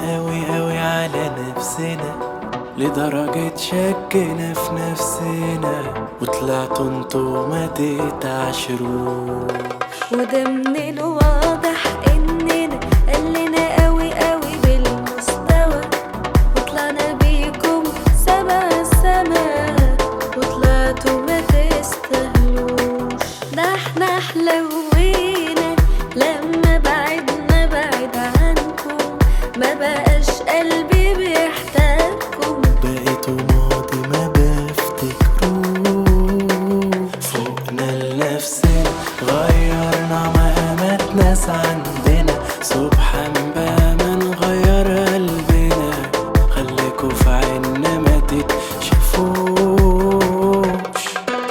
قوي قوي على نفسنا لدرجة شكنا في نفسنا وطلعتوا انتوا ما تتعشروش وده من الواضح اننا قلنا قوي قوي بالمستوى وطلعنا بيكم سبع السماء وطلعتوا ما تستاهلوش ده احنا حلوينا لما بعدنا بعد عنكم ما بقاش قلبي بيحتاجكم بقيتوا ماضي ما بفتكروش فوقنا لنفسنا غيرنا مقامات ناس عندنا سبحان بقى ما نغير قلبنا خليكوا في عنا ما تتشافوش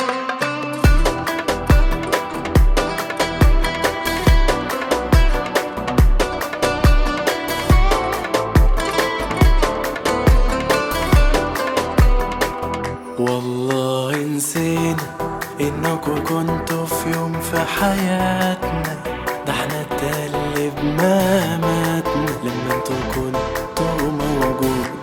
والله نسينا انكوا كنتوا في يوم في حياتنا ده احنا اتقلب مماتنا لما انتوا كنتوا موجودين